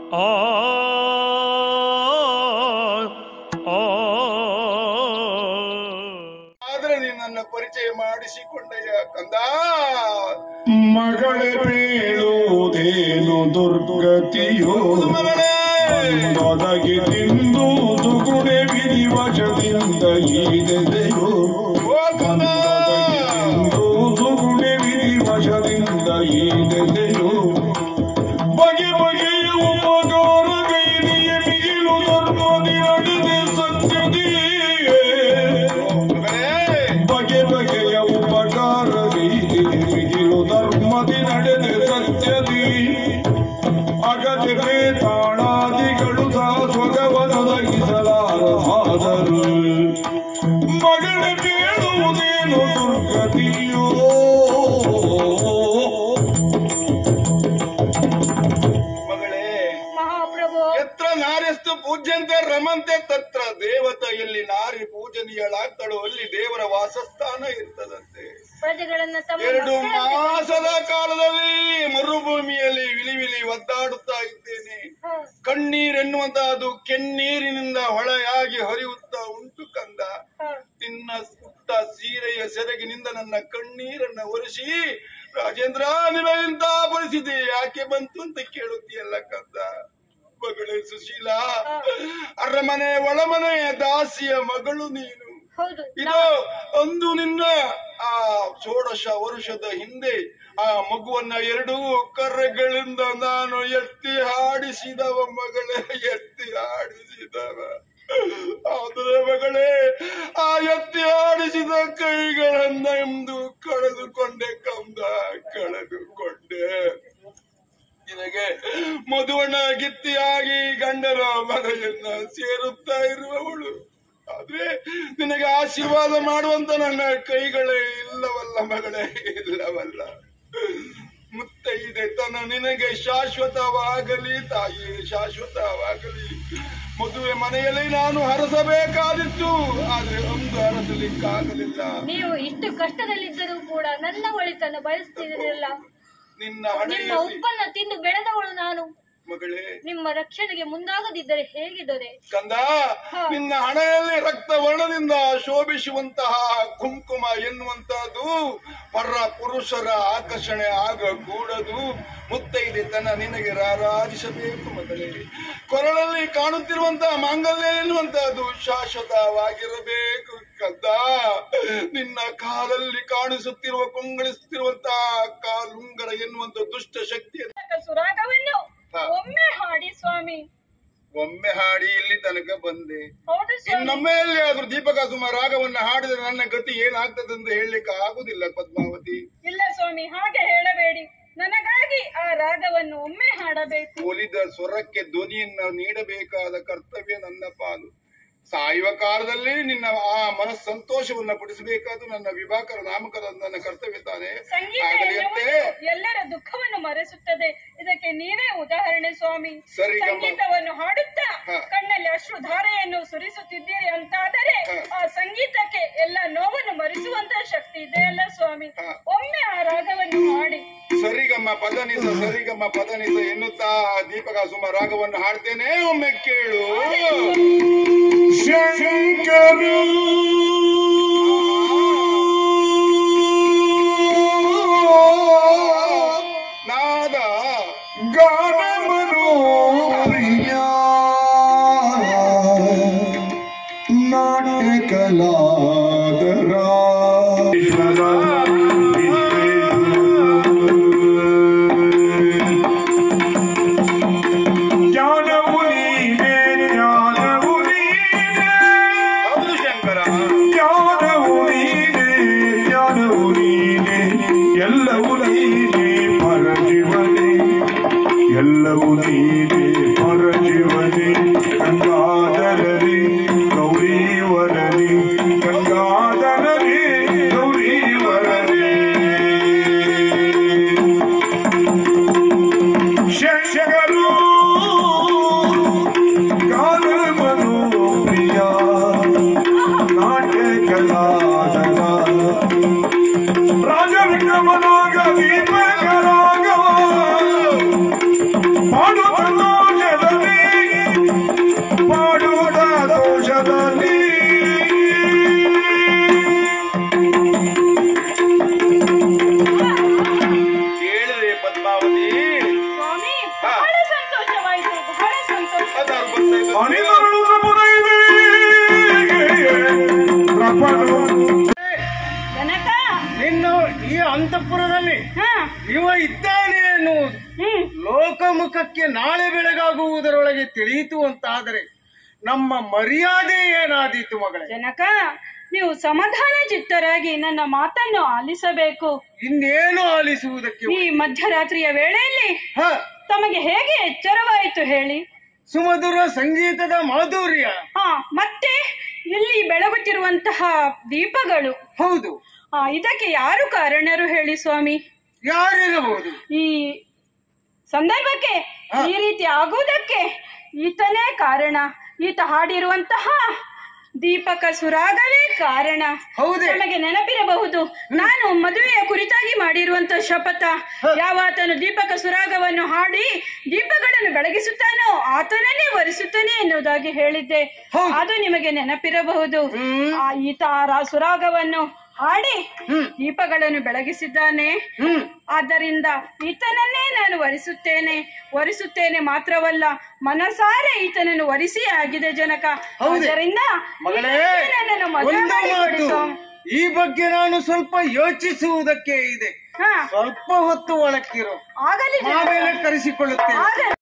ಆ ಆ ಆದ್ರೆ ನೀನು ನನ್ನ ಪರಿಚಯ ಮಾಡಿಸಿಕೊಂಡಯ್ಯ ಕಂದ ಮಗಳೇ ಬೀಳುವುದೇನು ದುರ್ಗತಿಯೋ ಮಗಳೇ ಒದಗಿ ತಿಂದು ದುಗುಡೆ ವಿಧಿವಶದಿಂದ ಈದೆದೆಯೋ ಓ ಕಂದ ತಿಂದು ದುಗುಡೆ ವಿಧಿವಶದಿಂದ ಈದೆದೆಯೋ ಬಗೆ ಬಗೆಯ ಉಪಕಾರ ಗೈದಿಯ ಮಿಗಿಲು ಧರ್ಮದಿ ನಡೆದೆ ಸತ್ಯದಿಯೇ ಮಗಳೇ ಬಗೆ ಬಗೆಯ ಉಪಕಾರ ಮಿಗಿಲು ಧರ್ಮದಿ ನಡೆದೆ ಸತ್ಯದಿ ಅಗತ್ಯವೇ ತಾಳಾದಿಗಳು ಸ್ವಗವನೊದಗಿಸಲಾರದಾದರು ಮಗಳ ಕೇಳುವುದೇನು ದುರ್ಗತಿಯೋ ಮಗಳೇ ಮಹಾಪ್ರಭು ಎತ್ರ ನಾರ್ಯಸ್ತು ಪೂಜ್ಯಂತೆ ರಮಂತೆ ತತ್ರ ದೇವತ ಎಲ್ಲಿ ನಾರಿ ಪೂಜನೀಯಳಾಗ್ತಳೋ ಅಲ್ಲಿ ದೇವರ ವಾಸಸ್ಥಾನ ಇರ್ತದಂತೆ ಪ್ರಜೆಗಳನ್ನ ತಮ್ಮ ಎರಡು ಮಕ್ಕಳಂತೆ ಮಾಸದ ಕಾಲದಲ್ಲಿ ಮರುಭೂಮಿಯಲ್ಲಿ ವಿಲಿ ವಿಲಿ ಒದ್ದಾಡುತ್ತಾ ಇದ್ದೇನೆ ಹ, ಕಣ್ಣೀರೆನ್ನುವಂತಹದ್ದು ಕೆನ್ನೀರಿನಿಂದ ಹೊಳೆಯಾಗಿ ಹರಿಯುತ್ತಾ ಉಂಟು ಕಂದ ಹ. ನಿನ್ನ ಸುತ್ತ ಸೀರೆಯ ಸೆರಗಿನಿಂದ ನನ್ನ ಕಣ್ಣೀರನ್ನ ಒರೆಸಿ ರಾಜೇಂದ್ರ ನಿನ್ನ ಇಂತಹ ಪರಿಸ್ಥಿತಿ ಯಾಕೆ ಬಂತು ಅಂತ ಕೇಳುತ್ತೀಯಲ್ಲ ಕಂದ ಮಗಳೇ ಸುಶೀಲ ಅರಮನೆ ಒಳಮನೆ ದಾಸಿಯ ಮಗಳು ನೀನು ಹೌದು ಇದು ಒಂದು ನಿನ್ನ ಆ ಷೋಡಶ ವರುಷದ ಹಿಂದೆ ಆ ಮಗುವನ್ನ ಎರಡೂ ಕರ್ರಗಳಿಂದ ನಾನು ಎತ್ತಿ ಹಾಡಿಸಿದವ ಮಗಳೇ ಎತ್ತಿ ಹಾಡಿಸಿದವ ಆದರೆ ಮಗಳೇ ಆ ಎತ್ತಿ ಆಡಿಸಿದ ಕೈಗಳನ್ನ ಎಂದು ಕಳೆದುಕೊಂಡೆ ಕಂದ ಕಳೆದುಕೊಂಡೆ ನಿನಗೆ ಮಧುವಣ್ಣ ಗಿತ್ತಿಯಾಗಿ ಗಂಡನ ಮನೆಯನ್ನ ಸೇರುತ್ತಾ ಇರುವವಳು ಆದ್ರೆ ನಿನಗೆ ಆಶೀರ್ವಾದ ಮಾಡುವಂತ ನನ್ನ ಕೈಗಳೇ ಇಲ್ಲವಲ್ಲ ಮಗಳೇ ಇಲ್ಲವಲ್ಲ ಮುತ್ತೈದೆ ತನ್ನ ನಿನಗೆ ಶಾಶ್ವತವಾಗಲಿ ತಾಯಿ ಶಾಶ್ವತವಾಗಲಿ ಮದುವೆ ಮನೆಯಲ್ಲಿ ನಾನು ಹರಸಬೇಕಾದಿತ್ತು ಆದ್ರೆ ಒಂದು ಹರಸಲಿಕ್ಕಾಗಲಿಲ್ಲ ನೀವು ಇಷ್ಟು ಕಷ್ಟದಲ್ಲಿದ್ದರೂ ಕೂಡ ನನ್ನ ಒಳಿತನ್ನು ಬಯಸ್ತಿದ್ದೀರಲ್ಲ ನಿನ್ನ ನಿಮ್ಮ ಹಣೆಯಲ್ಲಿ ಉಪ್ಪನ್ನ ತಿಂದು ಬೆಳೆದವಳು ನಾನು ಮಗಳೇ ನಿಮ್ಮ ರಕ್ಷಣೆಗೆ ಮುಂದಾಗದಿದ್ದರೆ ಹೇಗಿದ್ದರೆ ಕಂದ ನಿನ್ನ ಹಣೆಯಲ್ಲಿ ರಕ್ತ ವರ್ಣದಿಂದ ಶೋಭಿಸುವಂತಹ ಕುಂಕುಮ ಎನ್ನುವಂತಹದ್ದು ಪರ ಪುರುಷರ ಆಕರ್ಷಣೆ ಆಗಕೂಡದು ಮುತ್ತೈದೆ ತನ್ನ ನಿನಗೆ ರಾರಾಜಿಸಬೇಕು ಮಗಳೇ ಕೊರಳಲ್ಲಿ ಕಾಣುತ್ತಿರುವಂತಹ ಮಾಂಗಲ್ಯ ಎನ್ನುವಂತಹದ್ದು ಶಾಶ್ವತವಾಗಿರಬೇಕು ಕಂದ ನಿನ್ನ ಕಾಲಲ್ಲಿ ಕಾಣಿಸುತ್ತಿರುವ ಕೊಂಗಳಿಸುತ್ತಿರುವಂತಹ ಕಾಲುಂಗರ ಎನ್ನುವಂತ ದುಷ್ಟ ಶಕ್ತಿಯನ್ನು ಸುರಾಗವನ್ನು ಹಾ. ಒಮ್ಮೆ ಹಾಡಿ ಸ್ವಾಮಿ ಒಮ್ಮೆ ಹಾಡಿ ಇಲ್ಲಿ ತನಕ ಬಂದೆ ಹೌದು ಸ್ವಾಮಿ ಇನ್ನೊಮ್ಮೆ ಎಲ್ಲಿಯಾದ್ರೂ ದೀಪಕ ಸುಮ ರಾಗವನ್ನ ಹಾಡಿದ್ರೆ ನನ್ನ ಗತಿ ಏನಾಗ್ತದೆ ಅಂತ ಹೇಳಲಿಕ್ಕೆ ಆಗುದಿಲ್ಲ ಪದ್ಮಾವತಿ ಇಲ್ಲ ಸ್ವಾಮಿ ಹಾಗೆ ಹೇಳಬೇಡಿ ನನಗಾಗಿ ಆ ರಾಗವನ್ನು ಒಮ್ಮೆ ಹಾಡಬೇಕು ಒಲಿದ ಸ್ವರಕ್ಕೆ ಧ್ವನಿಯನ್ನ ನೀಡಬೇಕಾದ ಕರ್ತವ್ಯ ನನ್ನ ಪಾಲು ಸಾಯುವ ಕಾಲದಲ್ಲಿ ನಿನ್ನ ಆ ಮನಸ್ ಸಂತೋಷವನ್ನ ಪಡಿಸಬೇಕಾದ ನನ್ನ ವಿಭಾಕರ ನಾಮಕರ ನನ್ನ ಕರ್ತವ್ಯ ತಾನೆ ಸಂಗೀತ ಆಗಲಿಯಂತೆ ಎನ್ನುವುದು ಎಲ್ಲರ ದುಃಖವನ್ನು ಮರೆಸುತ್ತದೆ ಇದಕ್ಕೆ ನೀವೇ ಉದಾಹರಣೆ ಸ್ವಾಮಿ ಸರಿ, ಗಮ್ಮ. ಸಂಗೀತವನ್ನು ಹಾಡುತ್ತಾ ಹ. ಕಣ್ಣಲ್ಲಿ ಅಶ್ರುಧಾರೆಯನ್ನು ಸುರಿಸುತ್ತಿದ್ದೀರಿ ಅಂತಾದರೆ ಹ. ಆ ಸಂಗೀತಕ್ಕೆ ಎಲ್ಲ ನೋವನ್ನು ಮರೆಸುವಂತ ಶಕ್ತಿ ಇದೆಯಲ್ಲ ಸ್ವಾಮಿ ಹ. ಒಮ್ಮೆ ಆ ರಾಗವನ್ನು ಹಾಡಿ ಸರಿಗಮ್ಮ ಪದನಿಸ ಸರಿಗಮ್ಮ ಪದನಿಸ ಎನ್ನುತ್ತಾ ದೀಪಕ ಸುಮ ರಾಗವನ್ನು ಹಾಡ್ತೇನೆ ಒಮ್ಮೆ ಕೇಳು ಶಂಕರು ನಾದ ಗಾನಮನು ಪ್ರಿಯ ನಾಟ್ಯ ಕಲಾದರ ಜ್ಞಾನವು ನೀನೇ ಜ್ಞಾನವು ನೀನೇ ಹೌದು ಶಂಕರ ಜ್ಞಾನವು ನೀನೇ ಜ್ಞಾನವು ನೀನೇ ಎಲ್ಲವೂ ನೀನೇ ಪರಜೀವನೇ ಎಲ್ಲವೂ ನೀನೇ ಪರಜೀವನೇ ಗಂಗಾಧರರಿ ಗೌರೀವರರಿ ಗಂಗಾಧರರಿ ಗೌರೀವರರಿ ಶಿಕ್ಷಕರು ಗಾನಮನು ಪ್ರಿಯ ನಾಟ್ಯ ಕಲಾದರ ರಾಜ ವಿಕ್ರಮನಾಗ ದೀಪಕರಾಗ ಮಾಡುತ್ತಲೋ ಜಲ ಅಪ್ಪನು ಜನಕ ನಿನ್ನ ಈ ಅಂತಃಪುರದಲ್ಲಿ ಹಾ ಇವ ಇದ್ದಾನೆ ಎನ್ನುವುದು ಹ್ಮ್ ಲೋಕಮುಖಕ್ಕೆ ನಾಳೆ ಬೆಳಗಾಗುವುದರೊಳಗೆ ತಿಳಿಯಿತು ಅಂತಾದರೆ ನಮ್ಮ ಮರ್ಯಾದೆ ಏನಾದೀತು ಮಗಳೇ ಜನಕ ನೀವು ಸಮಾಧಾನ ಚಿತ್ತರಾಗಿ ನನ್ನ ಮಾತನ್ನು ಆಲಿಸಬೇಕು ಇನ್ನೇನು ಆಲಿಸುವುದಕ್ಕೆ ಈ ಮಧ್ಯರಾತ್ರಿಯ ವೇಳೆಯಲ್ಲಿ ಹ ತಮಗೆ ಹೇಗೆ ಎಚ್ಚರವಾಯಿತು ಹೇಳಿ ಸುಮಧುರ ಸಂಗೀತದ ಮಾಧುರ್ಯ ಹಾ ಮತ್ತೆ ಇಲ್ಲಿ ಬೆಳಗುತ್ತಿರುವಂತಹ ದೀಪಗಳು ಹೌದು ಆ, ಇದಕ್ಕೆ ಯಾರು ಕಾರಣರು ಹೇಳಿ ಸ್ವಾಮಿ ಯಾರಿರಬಹುದು ಈ ಸಂದರ್ಭಕ್ಕೆ ಈ ರೀತಿ ಆಗುವುದಕ್ಕೆ ಈತನೇ ಕಾರಣ ಈತ ಹಾಡಿರುವಂತಹ ದೀಪಕ ಸುರಾಗವೇ ಕಾರಣ ಹೌದೇ ನಮಗೆ ನೆನಪಿರಬಹುದು ನಾನು ಮದುವೆಯ ಕುರಿತಾಗಿ ಮಾಡಿರುವಂತಹ ಶಪಥ ಯಾವಾತನು ದೀಪಕ ಸುರಾಗವನ್ನು ಹಾಡಿ ದೀಪಗಳನ್ನು ಬೆಳಗಿಸುತ್ತಾನೋ ಆತನನ್ನೇ ವರಿಸುತ್ತಾನೆ ಎನ್ನುವುದಾಗಿ ಹೇಳಿದ್ದೆ ಹೌದು. ಅದು ನಿಮಗೆ ನೆನಪಿರಬಹುದು ಹ್ಮ್. ಆ, ಈತ ರಾ- ಸುರಾಗವನ್ನು ಹಾಡಿ ಹ್ಮ್. ದೀಪಗಳನ್ನು ಬೆಳಗಿಸಿದ್ದಾನೆ ಹ್ಮ್ ಆದ್ದರಿಂದ ಈತನನ್ನೇ ನಾನು ವರಿಸುತ್ತೇನೆ ವರಿಸುತ್ತೇನೆ ಮಾತ್ರವಲ್ಲ ಮನಸಾರೆ ಈತನನ್ನು ವರಿಸಿ ಆಗಿದೆ ಜನಕ ಹೌದೇ? ಆದ್ದರಿಂದ ಮಗಳೇ ಈತನೇ ನನ್ನನ್ನು ಮದುವೆ ಒಂದು ಮಾತು ಮಾಡಿಕೊಡಿಸು. ಈ ಬಗ್ಗೆ ನಾನು ಸ್ವಲ್ಪ ಯೋಚಿಸುವುದಕ್ಕೆ ಇದೆ ಹಾ ಸ್ವಲ್ಪ ಹೊತ್ತು ಒಳಕ್ಕಿರು ಆಗಲಿ ಜನಕ. ಆಮೇಲೆ ಕರೆಸಿಕೊಳ್ಳುತ್ತೇನೆ ಆಗಲಿ